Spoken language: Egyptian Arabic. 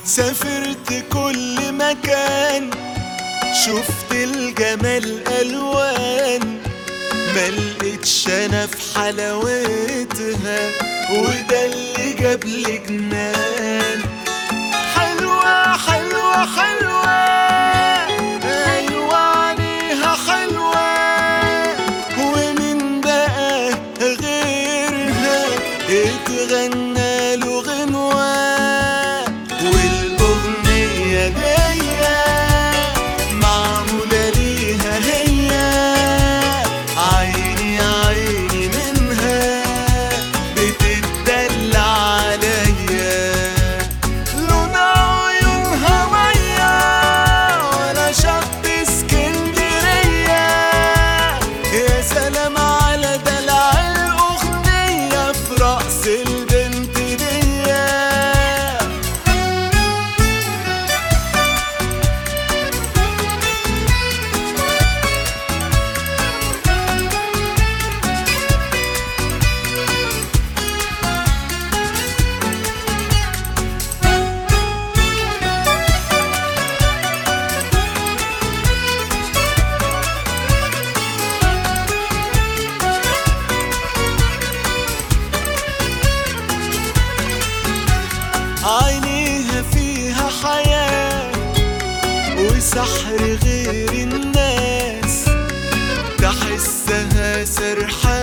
سافرت كل مكان شفت الجمال الوان ملقتش انا في حلاوتها وده اللي جاب لي جنان حلوة حلوة حلوة أيوة عليها حلوة ومن بقى غيرها اتغنى له غنوة والأغنية دي معمولة ليها هي عيني عيني منها بتدلع عليا لون عيونها مية ولا شط اسكندرية يا سلام على دلع الأغنية في رأس البنت دي عينيها فيها حياة وسحر غير الناس تحسها سرحان